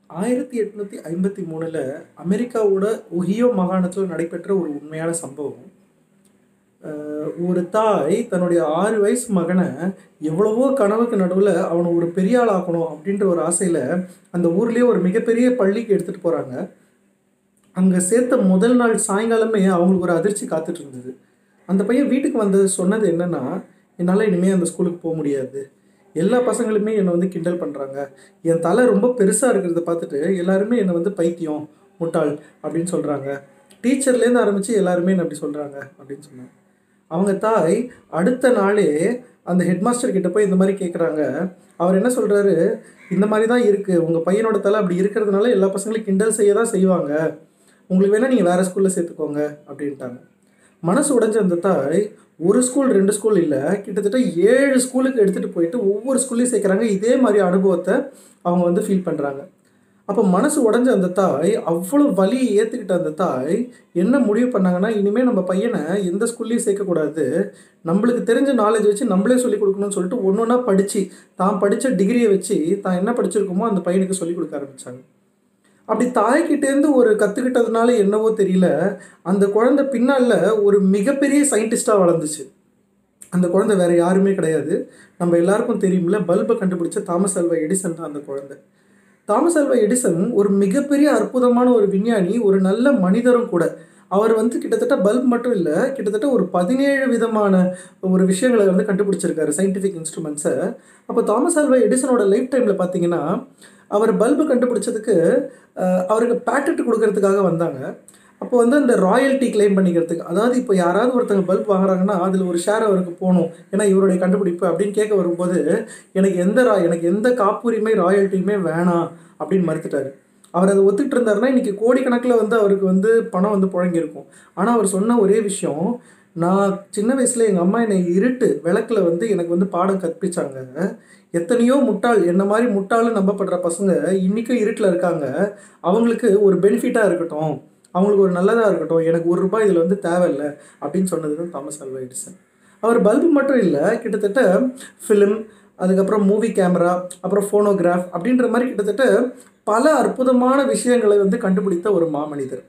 ஆயிரத்தி எட்நூற்றி ஐம்பத்தி மூணில் அமெரிக்காவோட ஒஹியோ மாகாணத்தில் நடைபெற்ற ஒரு உண்மையான சம்பவம் அஹ் ஒரு தாய் தன்னுடைய ஆறு வயசு மகனை எவ்வளவோ கனவுக்கு நடுவில் அவனை ஒரு பெரிய ஆள் ஆக்கணும் அப்படின்ற ஒரு ஆசையில் அந்த ஊர்லேயே ஒரு மிகப்பெரிய பள்ளிக்கு எடுத்துகிட்டு போகிறாங்க அங்கே சேர்த்த முதல் நாள் சாயங்காலமே அவங்களுக்கு ஒரு அதிர்ச்சி காத்துட்டு இருந்தது அந்த பையன் வீட்டுக்கு வந்து சொன்னது என்னன்னா என்னால் இனிமேல் அந்த ஸ்கூலுக்கு போக முடியாது எல்லா பசங்களுமே என்னை வந்து கிண்டல் பண்ணுறாங்க என் தலை ரொம்ப பெருசாக இருக்கிறத பார்த்துட்டு எல்லாருமே என்னை வந்து பைத்தியம் முட்டாள் அப்படின்னு சொல்கிறாங்க டீச்சர்லேருந்து ஆரம்பித்து எல்லாருமே என்ன அப்படி சொல்கிறாங்க அப்படின்னு சொன்னாங்க அவங்க தாய் அடுத்த நாளே அந்த ஹெட்மாஸ்டர் கிட்ட போய் இந்த மாதிரி கேட்குறாங்க அவர் என்ன சொல்கிறாரு இந்த மாதிரி தான் இருக்குது உங்கள் பையனோட தலை அப்படி இருக்கிறதுனால எல்லா பசங்களையும் கிண்டல் செய்ய தான் செய்வாங்க உங்களுக்கு வேணால் நீங்கள் வேறு ஸ்கூலில் சேர்த்துக்கோங்க அப்படின்ட்டாங்க மனசு உடைஞ்ச அந்த தாய் ஒரு ஸ்கூல் ரெண்டு ஸ்கூல் இல்லை கிட்டத்தட்ட ஏழு ஸ்கூலுக்கு எடுத்துகிட்டு போயிட்டு ஒவ்வொரு ஸ்கூல்லையும் சேர்க்குறாங்க இதே மாதிரி அனுபவத்தை அவங்க வந்து ஃபீல் பண்ணுறாங்க அப்போ மனசு உடைஞ்ச அந்த தாய் அவ்வளோ வலியை ஏற்றுக்கிட்ட அந்த தாய் என்ன முடிவு பண்ணாங்கன்னா இனிமேல் நம்ம பையனை எந்த ஸ்கூல்லையும் சேர்க்கக்கூடாது நம்மளுக்கு தெரிஞ்ச நாலேஜ் வச்சு நம்மளே சொல்லிக் கொடுக்கணும்னு சொல்லிட்டு ஒன்று ஒன்றா படித்து தான் படித்த டிகிரியை வச்சு தான் என்ன படிச்சிருக்கோமோ அந்த பையனுக்கு சொல்லிக் கொடுக்க ஆரம்பித்தாங்க அப்படி தாய்கிட்டேருந்து ஒரு கற்றுக்கிட்டதுனால என்னவோ தெரியல அந்த குழந்தை பின்னால் ஒரு மிகப்பெரிய சயின்டிஸ்டாக வளர்ந்துச்சு அந்த குழந்தை வேற யாருமே கிடையாது நம்ம எல்லாருக்கும் தெரியும்ல பல்பை கண்டுபிடிச்ச தாமஸ் அல்வா எடிசன் தான் அந்த குழந்தை தாமஸ் அல்வா எடிசன் ஒரு மிகப்பெரிய அற்புதமான ஒரு விஞ்ஞானி ஒரு நல்ல மனிதரும் கூட அவர் வந்து கிட்டத்தட்ட பல்ப் மட்டும் இல்லை கிட்டத்தட்ட ஒரு பதினேழு விதமான ஒரு விஷயங்களை வந்து கண்டுபிடிச்சிருக்காரு சயின்டிஃபிக் இன்ஸ்ட்ருமெண்ட்ஸை அப்போ தாமஸ் ஆல்வா எடிசனோட லைஃப் டைமில் பார்த்தீங்கன்னா அவர் பல்பு கண்டுபிடிச்சதுக்கு அஹ், அவருக்கு பேட்டன்ட் கொடுக்கறதுக்காக வந்தாங்க அப்போ வந்து அந்த ராயல்ட்டி கிளைம் பண்ணிக்கிறதுக்கு அதாவது இப்போ யாராவது ஒருத்தங்க பல்ப் வாங்குறாங்கன்னா அதில் ஒரு ஷேர் அவருக்கு போகணும் ஏன்னா இவருடைய கண்டுபிடிப்பு அப்படின்னு கேட்க வரும்போது எனக்கு எந்த ரா எனக்கு எந்த காப்புரிமை ராயல்ட்டியுமே வேணாம் அப்படின்னு மறுத்துட்டாரு அவர் அதை ஒத்துக்கிட்டு இருந்தாருன்னா இன்னைக்கு கோடிக்கணக்கில் வந்து அவருக்கு வந்து பணம் வந்து புழங்கியிருக்கும் ஆனால் அவர் சொன்ன ஒரே விஷயம் நான் சின்ன வயசில் எங்கள் அம்மா என்னை இருட்டு விளக்கில் வந்து எனக்கு வந்து பாடம் கற்பிச்சாங்க எத்தனையோ முட்டாள் என்ன மாதிரி முட்டாள்னு நம்பப்படுற பசங்க இன்றைக்கும் இருட்டில் இருக்காங்க அவங்களுக்கு ஒரு பெனிஃபிட்டாக இருக்கட்டும் அவங்களுக்கு ஒரு நல்லதாக இருக்கட்டும் எனக்கு ஒரு ரூபாய் இதில் வந்து தேவையில்லை அப்படின்னு சொன்னது தான் தாமஸ் அல்வா எடிசன் அவர் பல்பு மட்டும் இல்லை கிட்டத்தட்ட ஃபிலிம் அதுக்கப்புறம் மூவி கேமரா அப்புறம் ஃபோனோகிராஃப் அப்படின்ற மாதிரி கிட்டத்தட்ட பல அற்புதமான விஷயங்களை வந்து கண்டுபிடித்த ஒரு மாமனிதர்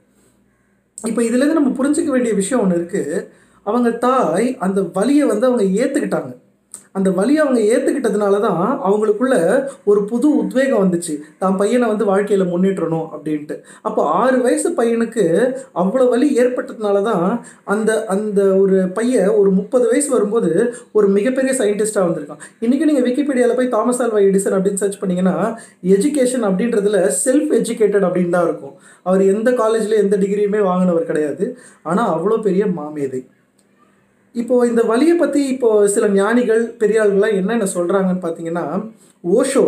இப்போ இதுலேருந்து நம்ம புரிஞ்சுக்க வேண்டிய விஷயம் ஒன்று இருக்குது அவங்க தாய் அந்த வலியை வந்து அவங்க ஏற்றுக்கிட்டாங்க அந்த வலியை அவங்க ஏற்றுக்கிட்டதுனால தான் அவங்களுக்குள்ள ஒரு புது உத்வேகம் வந்துச்சு தான் பையனை வந்து வாழ்க்கையில் முன்னேற்றணும் அப்படின்ட்டு அப்போ ஆறு வயசு பையனுக்கு அவ்வளோ வலி ஏற்பட்டதுனால தான் அந்த அந்த ஒரு பையன் ஒரு முப்பது வயசு வரும்போது ஒரு மிகப்பெரிய சயின்டிஸ்டாக வந்திருக்கான் இன்றைக்கி நீங்கள் விக்கிபீடியாவில் போய் தாமஸ் ஆல்வா எடிசன் அப்படின்னு சர்ச் பண்ணீங்கன்னா எஜுகேஷன் அப்படின்றதுல செல்ஃப் எஜுகேட்டட் அப்படின்னு தான் இருக்கும் அவர் எந்த காலேஜில் எந்த டிகிரியுமே வாங்கினவர் கிடையாது ஆனால் அவ்வளோ பெரிய மாமேதை இப்போ இந்த வலியை பற்றி இப்போ சில ஞானிகள் பெரியாள்கள்லாம் என்னென்ன சொல்கிறாங்கன்னு பார்த்தீங்கன்னா ஓஷோ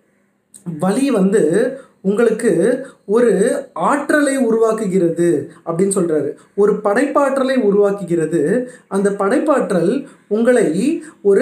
வலி வந்து உங்களுக்கு ஒரு ஆற்றலை உருவாக்குகிறது அப்படின்னு சொல்கிறாரு ஒரு படைப்பாற்றலை உருவாக்குகிறது அந்த படைப்பாற்றல் உங்களை ஒரு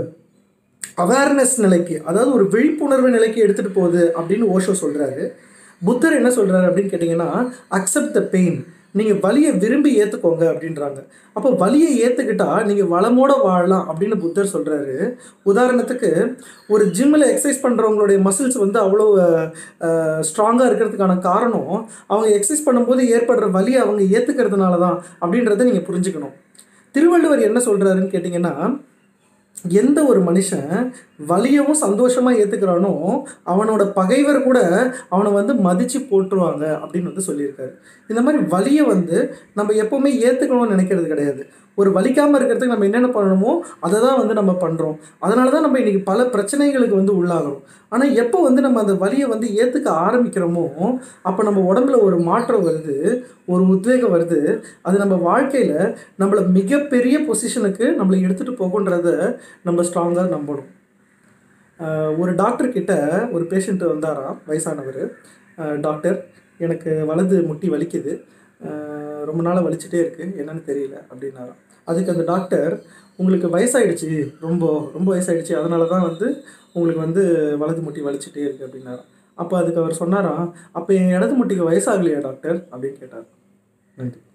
அவேர்னஸ் நிலைக்கு அதாவது ஒரு விழிப்புணர்வு நிலைக்கு எடுத்துகிட்டு போகுது அப்படின்னு ஓஷோ சொல்கிறாரு புத்தர் என்ன சொல்கிறாரு அப்படின்னு கேட்டிங்கன்னா அக்செப்ட் த பெயின் நீங்கள் வலியை விரும்பி ஏற்றுக்கோங்க அப்படின்றாங்க அப்போ வலியை ஏற்றுக்கிட்டா நீங்கள் வளமோட வாழலாம் அப்படின்னு புத்தர் சொல்கிறாரு உதாரணத்துக்கு ஒரு ஜிம்மில் எக்ஸசைஸ் பண்ணுறவங்களுடைய மசில்ஸ் வந்து அவ்வளோ ஸ்ட்ராங்காக இருக்கிறதுக்கான காரணம் அவங்க எக்ஸசைஸ் பண்ணும்போது ஏற்படுற வலியை அவங்க ஏற்றுக்கிறதுனால தான் அப்படின்றத நீங்கள் புரிஞ்சுக்கணும் திருவள்ளுவர் என்ன சொல்கிறாருன்னு கேட்டிங்கன்னா எந்த ஒரு மனுஷன் வலியவும் சந்தோஷமாக ஏற்றுக்கிறானோ அவனோட பகைவர் கூட அவனை வந்து மதித்து போட்டுருவாங்க அப்படின்னு வந்து சொல்லியிருக்காரு இந்த மாதிரி வலியை வந்து நம்ம எப்போவுமே ஏற்றுக்கணும்னு நினைக்கிறது கிடையாது ஒரு வலிக்காமல் இருக்கிறதுக்கு நம்ம என்னென்ன பண்ணணுமோ அதை தான் வந்து நம்ம பண்ணுறோம் அதனால தான் நம்ம இன்றைக்கி பல பிரச்சனைகளுக்கு வந்து உள்ளாகிறோம் ஆனால் எப்போ வந்து நம்ம அந்த வலியை வந்து ஏற்றுக்க ஆரம்பிக்கிறோமோ அப்போ நம்ம உடம்புல ஒரு மாற்றம் வருது ஒரு உத்வேகம் வருது அது நம்ம வாழ்க்கையில் நம்மளை மிகப்பெரிய பொசிஷனுக்கு நம்மளை எடுத்துகிட்டு போகுன்றத நம்ம ஸ்ட்ராங்காக நம்பணும் ஆஹ் ஒரு டாக்டர் கிட்ட ஒரு பேஷண்ட்டு வந்தாராம் வயசானவர் டாக்டர் எனக்கு வலது முட்டி வலிக்குது ஆஹ் ரொம்ப நாளாக வலிச்சுட்டே இருக்குது என்னன்னு தெரியல அப்படின்னாராம் அதுக்கு அந்த டாக்டர் உங்களுக்கு வயசாயிடுச்சு ரொம்ப ரொம்ப வயசாயிடுச்சு அதனால தான் வந்து உங்களுக்கு வந்து வலது முட்டி வலிச்சுட்டே இருக்குது அப்படின்னாராம் அப்போ அதுக்கு அவர் சொன்னாராம் அப்போ என் இடது முட்டிக்கு வயசாகலையா டாக்டர் அப்படின்னு கேட்டார் நன்றி